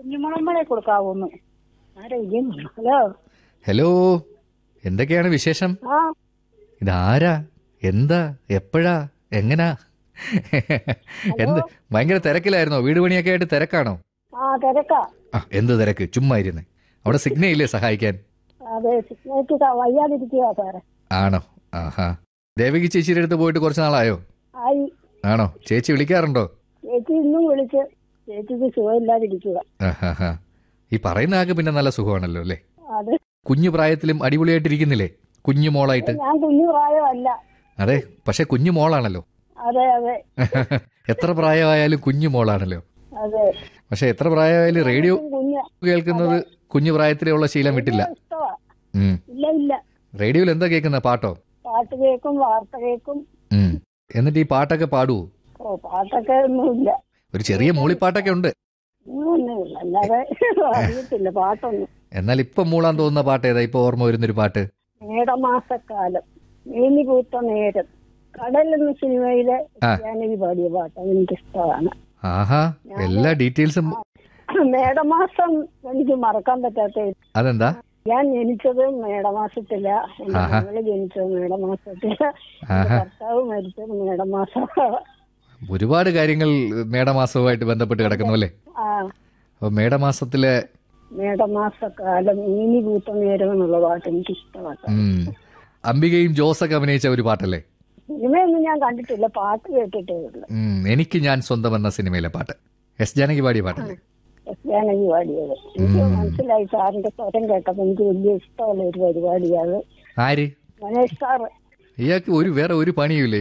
കുഞ്ഞുമുളമ്പളെ കൊടുക്കാവൂന്ന് ആരാ വിജയം hello hello എന്തൊക്കെയാണ് വിശേഷം ആ ഇതാരാ എന്താ എപ്പോഴാ എങ്ങനാ എന്ത് ഭയങ്കര തിരക്കിലായിരുന്നോ വീട് പണിയൊക്കെ ആയിട്ട് തിരക്കാണോ ആ തിരക്കാ ആ എന്ത് തിരക്ക് ചുമ്മാ ഇരുന്ന് അവിടെ സിഗ്നൽ ഇല്ലേ സഹായിക്കാൻ അതെ സിഗ്നേക്ക് വയ്യാതിരിക്കുക സാറേ ആണോ ആഹാ ദേവകി ചേച്ചിയുടെ അടുത്ത് പോയിട്ട് കുറച്ച് നാളായോ ആയി ആണോ ചേച്ചി വിളിക്കാറുണ്ടോ ചേച്ചി ഇന്നും വിളിച്ച് ചേച്ചിക്ക് സുഖമില്ലാതിരിക്കുക ആഹാ ഈ പറയുന്ന ആൾക്ക് പിന്നെ നല്ല സുഖമാണല്ലോ അല്ലേ അത് കുഞ്ഞു പ്രായത്തിലും അടിപൊളിയായിട്ടിരിക്കുന്നില്ലേ കുഞ്ഞു മോളായിട്ട് ഞാൻ കുഞ്ഞു പ്രായമല്ല അതെ പക്ഷെ കുഞ്ഞു മോളാണല്ലോ അതെ അതെ എത്ര പ്രായമായാലും കുഞ്ഞു മോളാണല്ലോ അതെ പക്ഷെ എത്ര പ്രായമായാലും റേഡിയോ കുഞ്ഞ് കേൾക്കുന്നത് കുഞ്ഞു പ്രായത്തിലുള്ള ശീലം വിട്ടില്ല ഇഷ്ടമാ ഉം. ഇല്ല ഇല്ല റേഡിയോയിൽ എന്താ കേൾക്കുന്ന പാട്ടോ പാട്ട് കേൾക്കും വാർത്ത കേൾക്കും ഉം. എന്നിട്ട് ഈ പാട്ടൊക്കെ പാടുവോ ഓ പാട്ടൊക്കെ ഒന്നുമില്ല ഒരു ചെറിയ മൂളിപ്പാട്ടൊക്കെ ഉണ്ട് ഒന്നുമില്ല അല്ലാതെ അറിയത്തില്ല പാട്ടൊന്നും എന്നാൽ ഇപ്പൊ മൂളാൻ തോന്നുന്ന പാട്ട് ഏതാ ഇപ്പൊ ഓർമ്മ വരുന്നൊരു പാട്ട് മേടമാസക്കാലം മേനി പൂത്ത നേരം കടൽ എന്ന സിനിമയിലെ ആ. ജാനകി പാടിയ പാട്ട് അതെനിക്ക് ഇഷ്ടമാണ് ആഹാ എല്ലാ ഡീറ്റെയിൽസും മേടമാസം എനിക്ക് മറക്കാൻ പറ്റാത്ത അതെന്താ ഞാൻ ജനിച്ചത് മേടമാസത്തില എന്റെ ആഹാ. മകള് ജനിച്ചത് മേടമാസത്തില എന്റെ ആഹാ ഭർത്താവ് മരിച്ചത് മേടമാസം ഒരുപാട് കാര്യങ്ങൾ മേടമാസവുമായിട്ട് ബന്ധപ്പെട്ട് കിടക്കുന്നു അല്ലേ ആ അപ്പൊ മേടമാസത്തിലെ മേടമാസക്കാലം മേനി പൂത്ത നേരം എന്നുള്ള പാട്ട് എനിക്ക് ഇഷ്ടമാണ് ഉം, അംബികയും ജോസൊക്കെ അഭിനയിച്ച ഒരു പാട്ടല്ലേ സിനിമയൊന്നും ഞാൻ കണ്ടിട്ടില്ല പാട്ട് കേട്ടിട്ടേ ഉള്ളു ഉം, എനിക്ക് ഞാൻ സ്വന്തം എന്ന സിനിമയിലെ പാട്ട് എസ് ജാനകി പാടിയ പാട്ടല്ലേ എസ് ജാനകി പാടിയത് എനിക്ക് മനസ്സിലായി സാറിന്റെ സ്വരം കേട്ടപ്പോ എനിക്ക് വലിയ ഇഷ്ടമുള്ള ഒരു പരിപാടിയാണ് ആര് മനേഷ് സാറ് ഇയാൾക്ക് ഒരു വേറെ ഒരു പണിയുമില്ലേ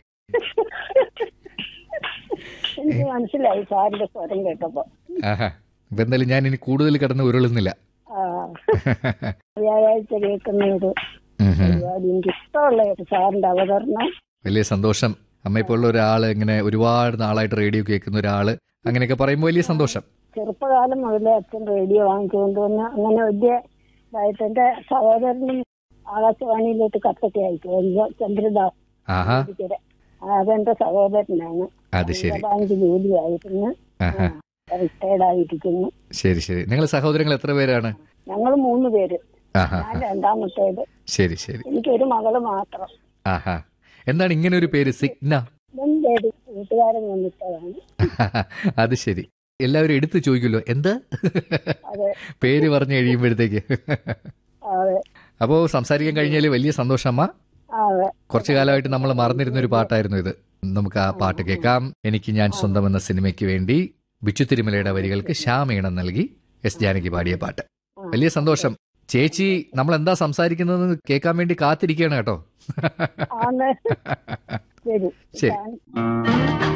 എനിക്ക് മനസ്സിലായി സാറിന്റെ സ്വരം കേട്ടപ്പോ ആഹാ ഇപ്പൊ എന്തായാലും ഞാൻ ഇനി കൂടുതൽ കിടന്ന് ഉരുളുന്നില്ല ആ വ്യാഴാഴ്ച കേൾക്കുന്ന ഒരു ഉം, ഉം. പരിപാടി എനിക്ക് ഇഷ്ടമുള്ള ഒരു സാറിന്റെ അവതരണം വലിയ സന്തോഷം അമ്മയെപ്പോലുള്ള ഒരാള് ഇങ്ങനെ ഒരുപാട് നാളായിട്ട് റേഡിയോ കേൾക്കുന്ന ഒരാള് അങ്ങനെയൊക്കെ പറയുമ്പോൾ വലിയ സന്തോഷം ചെറുപ്പകാലം മുതലേ അച്ഛൻ റേഡിയോ വാങ്ങിച്ചുകൊണ്ട് വന്ന് അങ്ങനെ വലിയ ഇതായിട്ട് എന്റെ സഹോദരനും ആകാശവാണിയിലോട്ട് കത്തൊക്കെ അയക്കും ചന്ദ്രദാസ് ആഹാ ഇരിക്കരെ. ആ, അതെന്റെ സഹോദരനാണ് അത് ശരി ബാങ്ക് ജോലിയായിരുന്നു ആഹാ റിട്ടയർഡ് ആയിരിക്കുന്നു ശരി ശരി നിങ്ങൾ സഹോദരങ്ങൾ എത്ര പേരാണ് ഞങ്ങൾ മൂന്ന് പേര് ആഹാ ഞാൻ രണ്ടാമത്തേത് ശരി ശരി എനിക്കൊരു മകള് മാത്രം ആഹാ എന്താണ് ഇങ്ങനെ ഒരു പേര് സിഗ്ന രണ്ടേര് കൂട്ടുകാരൻ വന്നിട്ടതാണ് അത് ശരി എല്ലാവരും എടുത്തു ചോദിക്കുമല്ലോ എന്താ അതെ പേര് പറഞ്ഞു കഴിയുമ്പോഴത്തേക്ക് അതെ അപ്പോൾ സംസാരിക്കാൻ കഴിഞ്ഞാൽ വലിയ സന്തോഷമ്മ അതെ കുറച്ചു കാലമായിട്ട് നമ്മൾ മറന്നിരുന്ന ഒരു പാട്ടായിരുന്നു ഇത് നമുക്ക് ആ പാട്ട് കേൾക്കാം എനിക്ക് ഞാൻ സ്വന്തം എന്ന സിനിമയ്ക്ക് വേണ്ടി ബിച്ചു തിരുമലയുടെ വരികൾക്ക് ശ്യാമീണം നൽകി എസ് ജാനകി പാടിയ പാട്ട് വലിയ സന്തോഷം ചേച്ചി നമ്മൾ എന്താ സംസാരിക്കുന്നതെന്ന് കേൾക്കാൻ വേണ്ടി കാത്തിരിക്കുകയാണ് കേട്ടോ ആണ് ശരി ശരി താങ്ക്